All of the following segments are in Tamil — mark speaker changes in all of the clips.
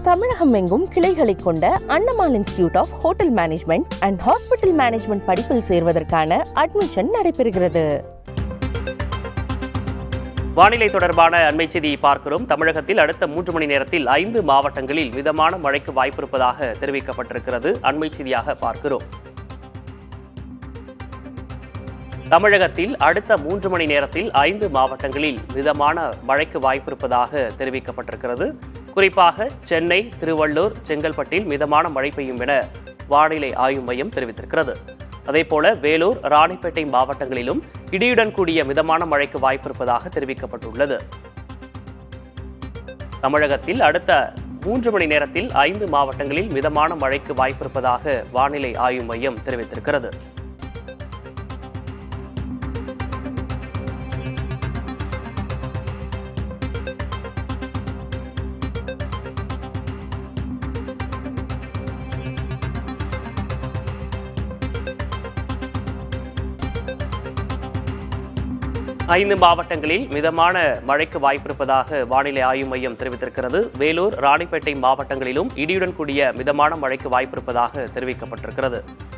Speaker 1: தமிழகம் எங்கும் கிளைகளை கொண்ட Annamal institute of hotel management and hospital management படிப்பில் சேர்வதற்கான அட்மிஷன் நடைபெறுகிறது
Speaker 2: வானிலை தொடர்பான அண்மை செய்தியை பார்க்கிறோம் தமிழகத்தில் அடுத்த மூன்று மணி நேரத்தில் ஐந்து மாவட்டங்களில் மிதமான மழைக்கு வாய்ப்பிருப்பதாக தெரிவிக்கப்பட்டிருக்கிறது அண்மை செய்தியாக பார்க்கிறோம் தமிழகத்தில் அடுத்த மூன்று மணி நேரத்தில் ஐந்து மாவட்டங்களில் மிதமான மழைக்கு வாய்ப்பிருப்பதாக தெரிவிக்கப்பட்டிருக்கிறது குறிப்பாக சென்னை திருவள்ளூர் செங்கல்பட்டில் மிதமான மழை பெய்யும் என வானிலை ஆய்வு மையம் தெரிவித்திருக்கிறது அதேபோல வேலூர் ராணிப்பேட்டை மாவட்டங்களிலும் இடியுடன் கூடிய மிதமான மழைக்கு வாய்ப்பிருப்பதாக தெரிவிக்கப்பட்டுள்ளது தமிழகத்தில் அடுத்த மூன்று மணி நேரத்தில் ஐந்து மாவட்டங்களில் மிதமான மழைக்கு வாய்ப்பிருப்பதாக வானிலை ஆய்வு மையம் தெரிவித்திருக்கிறது ஐந்து மாவட்டங்களில் மிதமான மழைக்கு வாய்ப்பிருப்பதாக வானிலை ஆய்வு மையம் தெரிவித்திருக்கிறது வேலூர் ராணிப்பேட்டை மாவட்டங்களிலும் இடியுடன் கூடிய மிதமான மழைக்கு வாய்ப்பிருப்பதாக தெரிவிக்கப்பட்டிருக்கிறது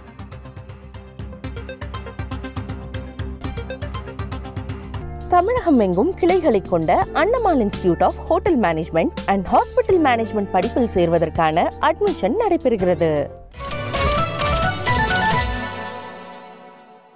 Speaker 1: தமிழகம் எங்கும் கிளைகளை கொண்ட Annamal institute of hotel management and hospital management படிப்பில் சேர்வதற்கான அட்மிஷன் நடைபெறுகிறது